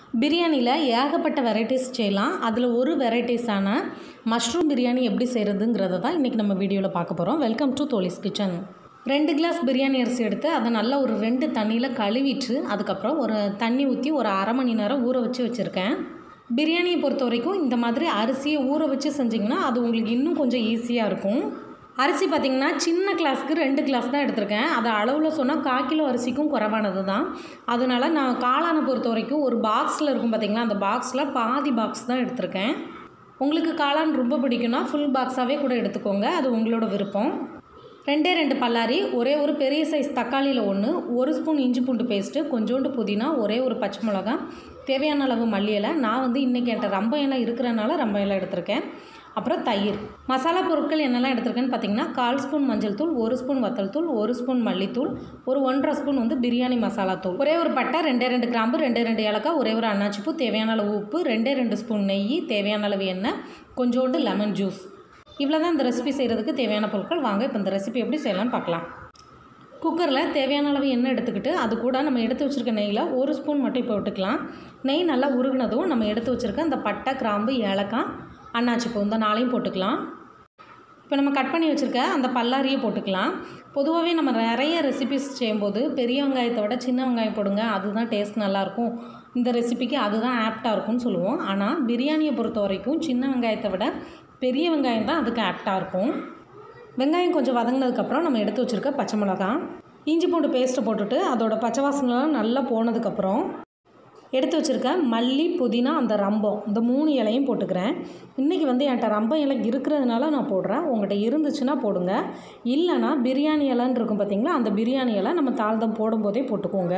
பிரியாணியில் ஏகப்பட்ட வெரைட்டிஸ் செய்யலாம் அதில் ஒரு வெரைட்டிஸான மஷ்ரூம் பிரியாணி எப்படி செய்கிறதுங்கிறத தான் இன்றைக்கி நம்ம வீடியோவில் பார்க்க போகிறோம் வெல்கம் டு தோலிஸ் கிச்சன் ரெண்டு கிளாஸ் பிரியாணி அரிசி எடுத்து அதை நல்லா ஒரு ரெண்டு தண்ணியில் கழுவிட்டு அதுக்கப்புறம் ஒரு தண்ணி ஊற்றி ஒரு அரை மணி நேரம் ஊற வச்சு வச்சுருக்கேன் பிரியாணியை பொறுத்த வரைக்கும் இந்த மாதிரி அரிசியை ஊற வச்சு செஞ்சிங்கன்னா அது உங்களுக்கு இன்னும் கொஞ்சம் ஈஸியாக இருக்கும் அரிசி பார்த்திங்கன்னா சின்ன கிளாஸ்க்கு ரெண்டு கிளாஸ் தான் எடுத்திருக்கேன் அது அளவில் சொன்னால் கால் கிலோ அரிசிக்கும் குறைவானது தான் அதனால நான் காளானை பொறுத்த வரைக்கும் ஒரு பாக்ஸில் இருக்கும் பார்த்திங்களா அந்த பாக்ஸில் பாதி பாக்ஸ் தான் எடுத்திருக்கேன் உங்களுக்கு காளான் ரொம்ப பிடிக்கும்னா ஃபுல் பாக்ஸாகவே கூட எடுத்துக்கோங்க அது உங்களோட விருப்பம் ரெண்டே ரெண்டு பல்லாரி ஒரே ஒரு பெரிய சைஸ் தக்காளியில் ஒன்று ஒரு ஸ்பூன் இஞ்சி பூண்டு பேஸ்ட்டு கொஞ்சோண்டு புதினா ஒரே ஒரு பச்சை மிளகா தேவையான அளவு மல்லி இலை நான் வந்து இன்றைக்கி என்கிட்ட ரொம்ப இலை இருக்கிறனால ரொம்ப இலை எடுத்திருக்கேன் அப்புறம் தயிர் மசாலா பொருட்கள் என்னெல்லாம் எடுத்திருக்கேன்னு பார்த்தீங்கன்னா கால் ஸ்பூன் மஞ்சள் தூள் ஒரு ஸ்பூன் வத்தல் தூள் ஒரு ஸ்பூன் மல்லித்தூள் ஒரு ஒன்றரை ஸ்பூன் வந்து பிரியாணி மசாலா தூள் ஒரே ஒரு பட்டை ரெண்டே ரெண்டு கிராம்பு ரெண்டே ரெண்டு ஏலக்காய் ஒரே ஒரு அன்னாச்சிப்பூ தேவையான அளவு உப்பு ரெண்டே ரெண்டு ஸ்பூன் நெய் தேவையான அளவு எண்ணெய் கொஞ்சோண்டு லெமன் ஜூஸ் இவ்வளோ தான் இந்த ரெசிபி செய்கிறதுக்கு தேவையான பொருட்கள் வாங்க இப்போ இந்த ரெசிபி எப்படி செய்யலாம்னு பார்க்கலாம் குக்கரில் தேவையான அளவு எண்ணெய் எடுத்துக்கிட்டு அது கூட நம்ம எடுத்து வச்சுருக்க நெய்யில் ஒரு ஸ்பூன் மட்டும் இப்போ விட்டுக்கலாம் நெய் நல்லா உருகுனதும் நம்ம எடுத்து வச்சுருக்க இந்த பட்டை கிராம்பு ஏலக்காய் அன்னாச்சிப்பூ இந்த நாளையும் போட்டுக்கலாம் இப்போ நம்ம கட் பண்ணி வச்சுருக்க அந்த பல்லாரியை போட்டுக்கலாம் பொதுவாகவே நம்ம நிறைய ரெசிபிஸ் செய்யும்போது பெரிய வெங்காயத்தை விட சின்ன வெங்காயம் போடுங்க அதுதான் டேஸ்ட் நல்லாயிருக்கும் இந்த ரெசிபிக்கு அதுதான் ஆப்டாக இருக்கும்னு சொல்லுவோம் ஆனால் பிரியாணியை பொறுத்த வரைக்கும் சின்ன வெங்காயத்தை விட பெரிய வெங்காயம் தான் அதுக்கு ஆப்டாக இருக்கும் வெங்காயம் கொஞ்சம் வதங்கினதுக்கப்புறம் நம்ம எடுத்து வச்சுருக்க பச்சை மிளகா இஞ்சி பூண்டு பேஸ்ட்டு போட்டுட்டு அதோட பச்சை வாசனைலாம் நல்லா போனதுக்கப்புறம் எடுத்து வச்சுருக்க மல்லி புதினா அந்த ரம்பம் இந்த மூணு இலையும் போட்டுக்கிறேன் இன்றைக்கி வந்து என்கிட்ட ரம்பம் இலை இருக்கிறதுனால நான் போடுறேன் உங்கள்கிட்ட இருந்துச்சுன்னா போடுங்க இல்லைனா பிரியாணி இலைன்னு இருக்கும் பார்த்தீங்களா அந்த பிரியாணி இலை நம்ம தாழ்தம் போடும்போதே போட்டுக்கோங்க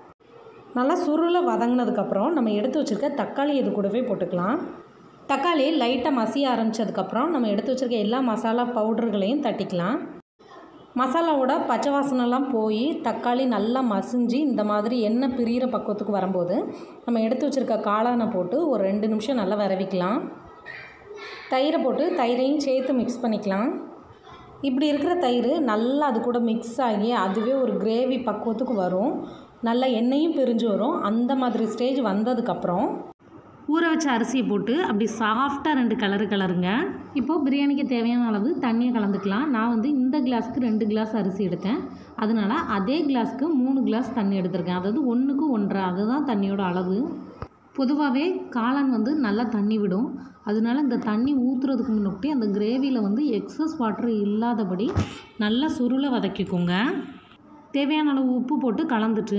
நல்லா சுருளை வதங்கினதுக்கப்புறம் நம்ம எடுத்து வச்சுருக்க தக்காளி இது கூடவே போட்டுக்கலாம் தக்காளி லைட்டாக மசிய ஆரம்பித்ததுக்கப்புறம் நம்ம எடுத்து வச்சுருக்க எல்லா மசாலா பவுடர்களையும் தட்டிக்கலாம் மசாலாவோட பச்சை வாசனைலாம் போய் தக்காளி நல்லா மசிஞ்சு இந்த மாதிரி எண்ணெய் பிரிகிற பக்குவத்துக்கு வரும்போது நம்ம எடுத்து வச்சுருக்க காளானை போட்டு ஒரு ரெண்டு நிமிஷம் நல்லா விரவிக்கலாம் தயிரை போட்டு தயிரையும் சேர்த்து மிக்ஸ் பண்ணிக்கலாம் இப்படி இருக்கிற தயிர் நல்லா அது கூட மிக்ஸ் ஆகி அதுவே ஒரு கிரேவி பக்குவத்துக்கு வரும் நல்லா எண்ணெயும் பிரிஞ்சு வரும் அந்த மாதிரி ஸ்டேஜ் வந்ததுக்கப்புறம் ஊற வச்ச அரிசியை போட்டு அப்படி சாஃப்டாக ரெண்டு கலரு கலருங்க இப்போது பிரியாணிக்கு தேவையான அளவு தண்ணியை கலந்துக்கலாம் நான் வந்து இந்த கிளாஸ்க்கு ரெண்டு கிளாஸ் அரிசி எடுத்தேன் அதனால் அதே கிளாஸ்க்கு மூணு கிளாஸ் தண்ணி எடுத்திருக்கேன் அதாவது ஒன்றுக்கு ஒன்றரை அதுதான் தண்ணியோட அளவு பொதுவாகவே காளான் வந்து நல்லா தண்ணி விடும் அதனால இந்த தண்ணி ஊற்றுறதுக்கு முன்னாடி அந்த கிரேவியில் வந்து எக்ஸஸ் வாட்டர் இல்லாதபடி நல்லா சுருளை வதக்கிக்கோங்க தேவையான அளவு உப்பு போட்டு கலந்துட்டு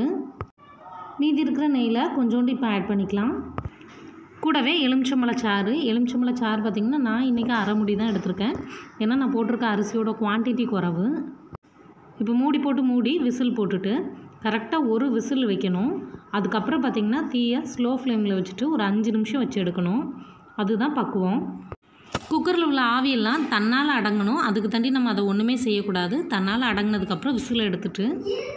மீதி இருக்கிற நெய்யில் கொஞ்சோண்டு இப்போ ஆட் பண்ணிக்கலாம் கூடவே எலுமிச்சம்பழச்சாறு எலுமிச்சம்பழச்சாறு பார்த்திங்கன்னா நான் இன்றைக்கி அரை முடி தான் எடுத்திருக்கேன் ஏன்னா நான் போட்டிருக்க அரிசியோட குவான்டிட்டி குறைவு இப்போ மூடி போட்டு மூடி விசில் போட்டுட்டு கரெக்டாக ஒரு விசில் வைக்கணும் அதுக்கப்புறம் பார்த்திங்கன்னா தீயை ஸ்லோ ஃப்ளேமில் வச்சுட்டு ஒரு அஞ்சு நிமிஷம் வச்சு எடுக்கணும் அதுதான் பக்குவம் குக்கரில் உள்ள ஆவியெல்லாம் தன்னால் அடங்கணும் அதுக்கு தாண்டி நம்ம அதை ஒன்றுமே செய்யக்கூடாது தன்னால் அடங்கினதுக்கப்புறம் விசில் எடுத்துட்டு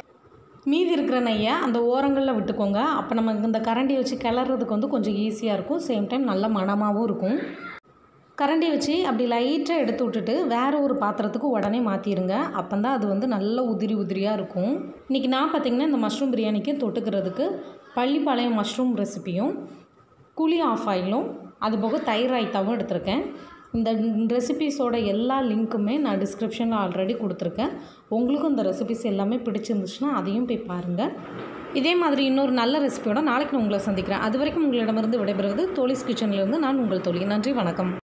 மீதி இருக்கிற நெய்யை அந்த ஓரங்களில் விட்டுக்கோங்க அப்போ நம்ம இந்த கரண்டி வச்சு கிளறதுக்கு வந்து கொஞ்சம் ஈஸியாக இருக்கும் சேம் டைம் நல்ல மணமாகவும் இருக்கும் கரண்டி வச்சு அப்படி லைட்டாக எடுத்து விட்டுட்டு வேறு ஒரு பாத்திரத்துக்கு உடனே மாற்றிடுங்க அப்போ தான் அது வந்து நல்ல உதிரி உதிரியாக இருக்கும் இன்றைக்கி நான் பார்த்திங்கன்னா இந்த மஷ்ரூம் பிரியாணிக்கு தொட்டுக்கிறதுக்கு பள்ளிப்பாளையம் மஷ்ரூம் ரெசிப்பியும் குழி ஆஃப் ஆயிலும் அதுபோக தயிர் ராய்த்தாவும் எடுத்திருக்கேன் இந்த ரெசிபீஸோட எல்லா லிங்க்குமே நான் டிஸ்கிரிப்ஷனில் ஆல்ரெடி கொடுத்துருக்கேன் உங்களுக்கும் இந்த ரெசிபிஸ் எல்லாமே பிடிச்சிருந்துச்சுன்னா அதையும் போய் பாருங்கள் இதே மாதிரி இன்னொரு நல்ல ரெசிபியோட நாளைக்கு நான் உங்களை சந்திக்கிறேன் அது வரைக்கும் உங்களிடமிருந்து விடைபெறுவது தோலிஸ் கிச்சன்லேருந்து நான் உங்கள் தோழி நன்றி வணக்கம்